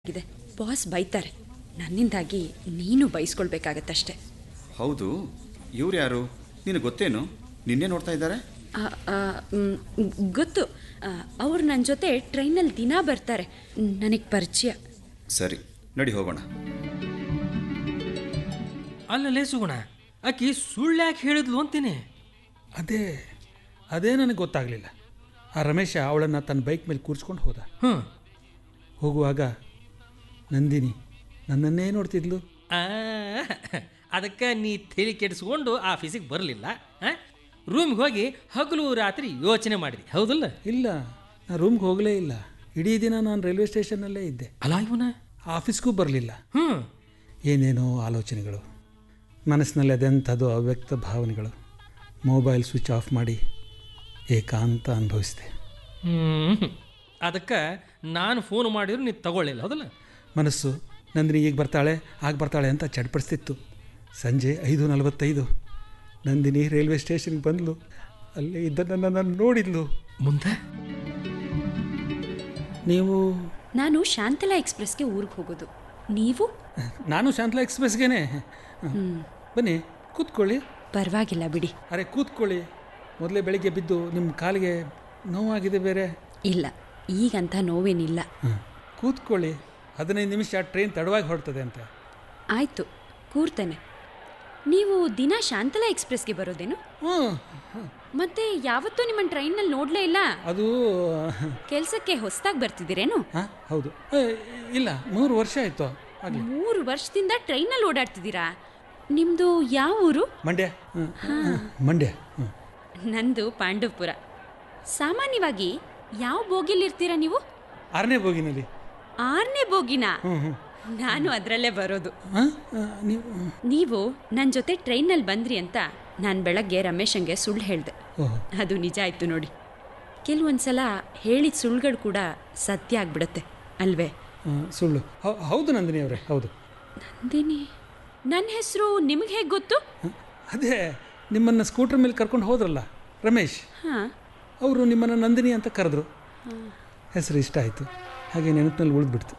ಇದೆ ಬಾಸ್ ಬೈತಾರೆ ನನ್ನಿಂದಾಗಿ ನೀನು ಬೈಸ್ಕೊಳ್ಬೇಕಾಗತ್ತಷ್ಟೆ ಹೌದು ಇವ್ರು ಯಾರು ನಿನಗೆ ಗೊತ್ತೇನು ನಿನ್ನೆ ನೋಡ್ತಾ ಇದ್ದಾರೆ ಆ, ಆ, ಮ್, ಗೊತ್ತು ಅವ್ರು ನನ್ನ ಜೊತೆ ಟ್ರೈನಲ್ಲಿ ದಿನ ಬರ್ತಾರೆ ನನಗೆ ಪರಿಚಯ ಸರಿ ನಡಿ ಹೋಗೋಣ ಅಲ್ಲಲೇ ಸುಗುಣ ಆಕಿ ಸುಳ್ಳು ಯಾಕೆ ಹೇಳಿದ್ಲು ಅಂತೀನಿ ಅದೇ ಅದೇ ನನಗೆ ಗೊತ್ತಾಗಲಿಲ್ಲ ಆ ರಮೇಶ ಅವಳನ್ನು ತನ್ನ ಬೈಕ್ ಮೇಲೆ ಕೂರಿಸ್ಕೊಂಡು ಹೋದ ಹ್ಞೂ ಹೋಗುವಾಗ ನಂದಿನಿ ನನ್ನನ್ನೇ ನೋಡ್ತಿದ್ಲು ಅದಕ್ಕೆ ನೀ ತಲೆ ಕೆಡಿಸ್ಕೊಂಡು ಆಫೀಸಿಗೆ ಬರಲಿಲ್ಲ ರೂಮ್ಗೆ ಹೋಗಿ ಹಗಲು ರಾತ್ರಿ ಯೋಚನೆ ಮಾಡಿದಿ ಹೌದಲ್ಲ ಇಲ್ಲ ನಾನು ರೂಮ್ಗೆ ಹೋಗಲೇ ಇಲ್ಲ ಇಡೀ ದಿನ ನಾನು ರೈಲ್ವೆ ಸ್ಟೇಷನ್ನಲ್ಲೇ ಇದ್ದೆ ಅಲ್ಲ ಇವನ ಆಫೀಸ್ಗೂ ಬರಲಿಲ್ಲ ಹ್ಞೂ ಏನೇನೋ ಆಲೋಚನೆಗಳು ಮನಸ್ಸಿನಲ್ಲಿ ಅದೆಂಥದ್ದು ಅವ್ಯಕ್ತ ಭಾವನೆಗಳು ಮೊಬೈಲ್ ಸ್ವಿಚ್ ಆಫ್ ಮಾಡಿ ಏಕಾಂತ ಅನುಭವಿಸಿದೆ ಹ್ಞೂ ಅದಕ್ಕೆ ನಾನು ಫೋನ್ ಮಾಡಿದ್ರು ನೀನು ತಗೊಳ್ಳಿಲ್ಲ ಹೌದಲ್ಲ ಮನಸ್ಸು ನಂದಿನಿ ಈಗ ಬರ್ತಾಳೆ ಆಗ ಬರ್ತಾಳೆ ಅಂತ ಚಡ್ಪಡಿಸ್ತಿತ್ತು ಸಂಜೆ ಐದು ನಲವತ್ತೈದು ನಂದಿನಿ ರೈಲ್ವೆ ಸ್ಟೇಷನ್ಗೆ ಬಂದಳು ಅಲ್ಲೇ ಇದ್ದನ್ನು ನಾನು ನೋಡಿದ್ಲು ಮುಂದೆ ನೀವು ನಾನು ಶಾಂತಲಾ ಎಕ್ಸ್ಪ್ರೆಸ್ಗೆ ಊರಿಗೆ ಹೋಗೋದು ನೀವು ನಾನು ಶಾಂತಲಾ ಎಕ್ಸ್ಪ್ರೆಸ್ಗೇನೆ ಬನ್ನಿ ಕೂತ್ಕೊಳ್ಳಿ ಪರವಾಗಿಲ್ಲ ಬಿಡಿ ಅರೆ ಕೂತ್ಕೊಳ್ಳಿ ಮೊದಲೇ ಬೆಳಿಗ್ಗೆ ಬಿದ್ದು ನಿಮ್ಮ ಕಾಲಿಗೆ ನೋವಾಗಿದೆ ಬೇರೆ ಇಲ್ಲ ಈಗಂತ ನೋವೇನಿಲ್ಲ ಹಾಂ ಕೂತ್ಕೊಳ್ಳಿ ಹದಿನೈದು ನಿಮಿಷ ಟ್ರೈನ್ ತಡವಾಗಿ ಹೊರಡ್ತದೆ ಅಂತ ಆಯಿತು ಕೂರ್ತೇನೆ ನೀವು ದಿನ ಶಾಂತಲಾ ಎಕ್ಸ್ಪ್ರೆಸ್ಗೆ ಬರೋದೇನು ಹ್ಞೂ ಮತ್ತೆ ಯಾವತ್ತೂ ನಿಮ್ಮನ್ನು ಟ್ರೈನಲ್ಲಿ ನೋಡಲೇ ಇಲ್ಲ ಅದು ಕೆಲಸಕ್ಕೆ ಹೊಸದಾಗಿ ಬರ್ತಿದ್ದೀರೇನು ಹಾಂ ಹೌದು ಏ, ಇಲ್ಲ ಮೂರು ವರ್ಷ ಆಯಿತು ಆಗಲಿ ಮೂರು ವರ್ಷದಿಂದ ಟ್ರೈನಲ್ಲಿ ಓಡಾಡ್ತಿದ್ದೀರಾ ನಿಮ್ಮದು ಯಾವ ಊರು ಮಂಡ್ಯ ಹ್ಮ್, ಹ್ಮ್, ಮಂಡ್ಯ ಹ್ಞೂ ನಂದು ಪಾಂಡವಪುರ ಸಾಮಾನ್ಯವಾಗಿ ಯಾವ ಬೋಗಿಲಿರ್ತೀರಾ ನೀವು ಆರನೇ ಬೋಗಿನಲ್ಲಿ ಆರನೇ ಬೋಗಿನ ಹ್ಞೂ ಹ್ಞೂ ನಾನು ಅದರಲ್ಲೇ ಬರೋದು ಹಾಂ ನೀವು ನೀವು ನನ್ನ ಜೊತೆ ಟ್ರೈನಲ್ಲಿ ಬಂದ್ರಿ ಅಂತ ನಾನು ಬೆಳಗ್ಗೆ ರಮೇಶಂಗೆ ಸುಳ್ಳು ಹೇಳಿದೆ ಓಹ್ ಅದು ನಿಜ ಆಯ್ತು ನೋಡಿ ಕೆಲವೊಂದ್ಸಲ ಹೇಳಿದ ಸುಳ್ಳುಗಳು ಕೂಡ ಸತ್ಯ ಆಗ್ಬಿಡುತ್ತೆ ಅಲ್ವೇ ಆ, ಸುಳ್ಳು ಹೌ- ಹೌದು ನಂದಿನಿ ಅವರೇ ಹೌದು ನಂದಿನಿ ನನ್ನ ಹೆಸರು ನಿಮಗೆ ಹೇಗೆ ಗೊತ್ತು ಹ? ಅದೇ ನಿಮ್ಮನ್ನು ಸ್ಕೂಟ್ರ್ ಮೇಲೆ ಕರ್ಕೊಂಡು ಹೋದ್ರಲ್ಲ ರಮೇಶ್ ಹಾಂ ಅವರು ನಿಮ್ಮನ್ನು ನಂದಿನಿ ಅಂತ ಕರೆದ್ರು ಹೆಸರು ಇಷ್ಟ ಆಯಿತು ಹಾಗೆ ನೆನಪಿನಲ್ಲಿ ಉಳಿದ್ಬಿಡ್ತು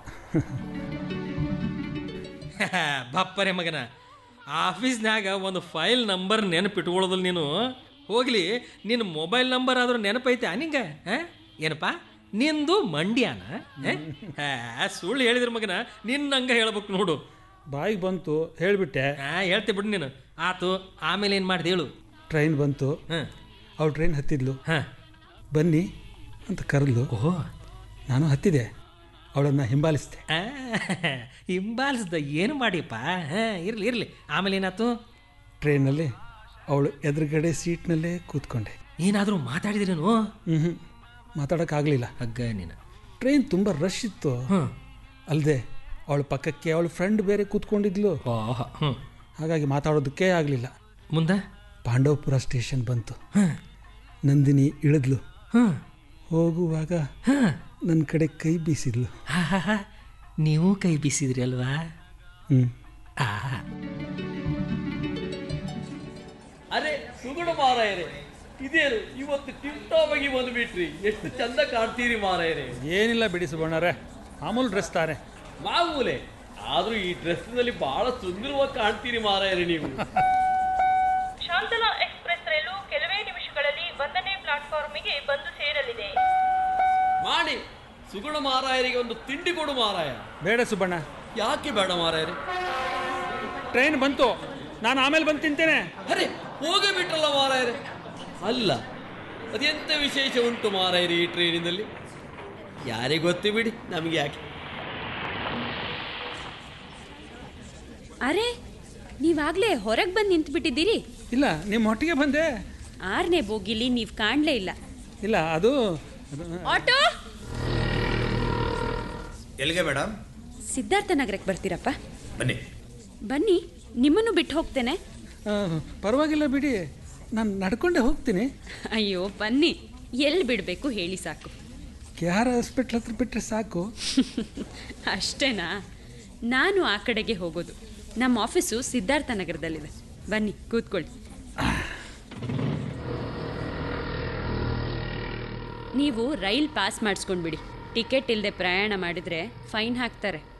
ಬಪ್ಪರೆ ಮಗನ ಆಫೀಸ್ನಾಗ ಒಂದು ಫೈಲ್ ನಂಬರ್ ನೆನಪಿಟ್ಕೊಳ್ಳೋದಿಲ್ಲ ನೀನು ಹೋಗ್ಲಿ ನಿನ್ನ ಮೊಬೈಲ್ ನಂಬರ್ ಆದ್ರೂ ನೆನಪೈತೆ ನಿಂಗೆ ಹಾಂ ಏನಪ್ಪ ನಿಂದು ಮಂಡ್ಯನ ಹಾ ಸುಳ್ಳು ಹೇಳಿದ್ರ ಮಗನ ನಿನ್ನಂಗೆ ಹೇಳ್ಬೇಕು ನೋಡು ಬಾಯಿಗೆ ಬಂತು ಹೇಳಿಬಿಟ್ಟೆ ಹಾಂ ಹೇಳ್ತಿ ಬಿಡು ನೀನು ಆತು ಆಮೇಲೆ ಏನು ಮಾಡ್ದೆ ಹೇಳು ಟ್ರೈನ್ ಬಂತು ಹಾಂ ಅವಳು ಟ್ರೈನ್ ಹತ್ತಿದ್ಲು ಹಾಂ ಬನ್ನಿ ಅಂತ ಕರೆದ್ಲು ಓಹೋ ನಾನು ಹತ್ತಿದೆ ಅವಳನ್ನು ಹಿಂಬಾಲಿಸಿದೆ ಆ, ಹಿಂಬಾಲಿಸ್ದ ಏನು ಮಾಡಿಯಪ್ಪ ಹಾಂ ಇರಲಿ ಇರಲಿ ಆಮೇಲೆ ಏನಾಯ್ತು ಟ್ರೈನಲ್ಲಿ ಅವಳು ಎದುರುಗಡೆ ಸೀಟ್ನಲ್ಲೇ ಕೂತ್ಕೊಂಡೆ ಏನಾದರೂ ಮಾತಾಡಿದ್ರೇನು ಹ್ಞೂ ಹ್ಞೂ ಮಾತಾಡೋಕ್ಕಾಗಲಿಲ್ಲ ಹಗ್ಗ ನೀನು ಟ್ರೈನ್ ತುಂಬ ರಶ್ ಇತ್ತು ಹ್ಞೂ ಅಲ್ಲದೆ ಅವಳ ಪಕ್ಕಕ್ಕೆ ಅವಳ ಫ್ರೆಂಡ್ ಬೇರೆ ಕೂತ್ಕೊಂಡಿದ್ಲು ಓಹ ಹ್ಞೂ ಹಾಗಾಗಿ ಮಾತಾಡೋದಕ್ಕೇ ಆಗಲಿಲ್ಲ ಮುಂದೆ ಪಾಂಡವಪುರ ಸ್ಟೇಷನ್ ಬಂತು ಹಾಂ ನಂದಿನಿ ಇಳಿದ್ಲು ಹಾಂ ಹೋಗುವಾಗ ಹಾಂ ನನ್ನ ಕಡೆ ಕೈ ಬೀಸಿದ್ಲು ಹಾ ಹಾ ಹಾ ನೀವು ಕೈ ಬೀಸಿದ್ರಿ ಅಲ್ವಾ ಹ್ಞೂ ಆ ಅರೆ ಸುಗುಣ ಮಾರಾಯರೆ ಇದೇನು ಇವತ್ತು ಟಿಪ್ ಟಾಪ್ ಆಗಿ ಬಂದ್ಬಿಟ್ರಿ ಎಷ್ಟು ಚಂದ ಕಾಣ್ತೀರಿ ಮಾರಾಯರೆ ಏನಿಲ್ಲ ಬಿಡಿ ಸುಬಣ್ಣರೇ ಮಾಮೂಲು ಡ್ರೆಸ್ ತಾನೆ ಮಾಮೂಲೆ ಆದ್ರೂ ಈ ಡ್ರೆಸ್ ನಲ್ಲಿ ಬಹಳ ಸುಂದರವಾಗಿ ಕಾಣ್ತೀರಿ ಮಾರಾಯರೆ ನೀವು ಶಾಂತಲಾ ಎಕ್ಸ್ಪ್ರೆಸ್ ರೈಲು ಕೆಲವೇ ನಿಮಿಷಗಳಲ್ಲಿ ಒಂದನೇ ಪ್ಲಾಟ್ಫಾರ್ಮಿಗೆ ಬಂದು ಸೇರಲಿದೆ ಮಾಡಿ ಸುಗುಣ ಮಾರಾಯರಿಗೆ ಒಂದು ತಿಂಡಿ ಕೊಡು ಮಾರಾಯ ಬೇಡ ಸುಬ್ಬಣ್ಣ ಯಾಕೆ ಬೇಡ ಮಾರಾಯರೆ ಟ್ರೈನ್ ಬಂತು ನಾನು ಆಮೇಲೆ ಬಂದು ತಿಂತೇನೆ ಅರೆ ಹೋಗೇ ಬಿಟ್ರಲ್ಲ ಮಾರಾಯರೆ ಅಲ್ಲ ಅದೆಂತ ವಿಶೇಷ ಉಂಟು ಮಾರಾಯರಿ ಈ ಟ್ರೈನಿನಲ್ಲಿ ಯಾರಿಗೆ ಗೊತ್ತು ಬಿಡಿ ನಮಗೆ ಯಾಕೆ ಅರೆ ನೀವಾಗಲೇ ಹೊರಗೆ ಬಂದು ನಿಂತ್ಬಿಟ್ಟಿದ್ದೀರಿ ಇಲ್ಲ ನಿಮ್ಮ ಒಟ್ಟಿಗೆ ಬಂದೆ ಆರನೇ ಬೋಗಿಲಿ ನೀವು ಕಾಣಲೇ ಇಲ್ಲ ಇಲ್ಲ ಅದು ಅದು- ಆಟೋ ಎಲ್ಲಿಗೆ ಮೇಡಮ್ ಸಿದ್ಧಾರ್ಥ ನಗರಕ್ಕೆ ಬರ್ತೀರಪ್ಪ ಬನ್ನಿ ಬನ್ನಿ ನಿಮ್ಮನ್ನು ಬಿಟ್ಟು ಹೋಗ್ತೇನೆ ಆ, ಪರವಾಗಿಲ್ಲ ಬಿಡಿ ನಾನು ನಡ್ಕೊಂಡೇ ಹೋಗ್ತೀನಿ ಅಯ್ಯೋ ಬನ್ನಿ ಎಲ್ಲಿ ಬಿಡಬೇಕು ಹೇಳಿ ಸಾಕು ಕೆ ಆರ್ ಹಾಸ್ಪಿಟ್ಲ್ ಹತ್ರ ಬಿಟ್ಟರೆ ಸಾಕು ಅಷ್ಟೇನಾ ನಾನು ಆ ಕಡೆಗೆ ಹೋಗೋದು ನಮ್ಮ ಆಫೀಸು ಸಿದ್ಧಾರ್ಥ ನಗರದಲ್ಲಿದೆ ಬನ್ನಿ ಕೂತ್ಕೊಳ್ಳಿ ನೀವು ರೈಲ್ ಪಾಸ್ ಮಾಡಿಸ್ಕೊಂಡ್ಬಿಡಿ ಟಿಕೆಟ್ ಇಲ್ಲದೆ ಪ್ರಯಾಣ ಮಾಡಿದರೆ ಫೈನ್ ಹಾಕ್ತಾರೆ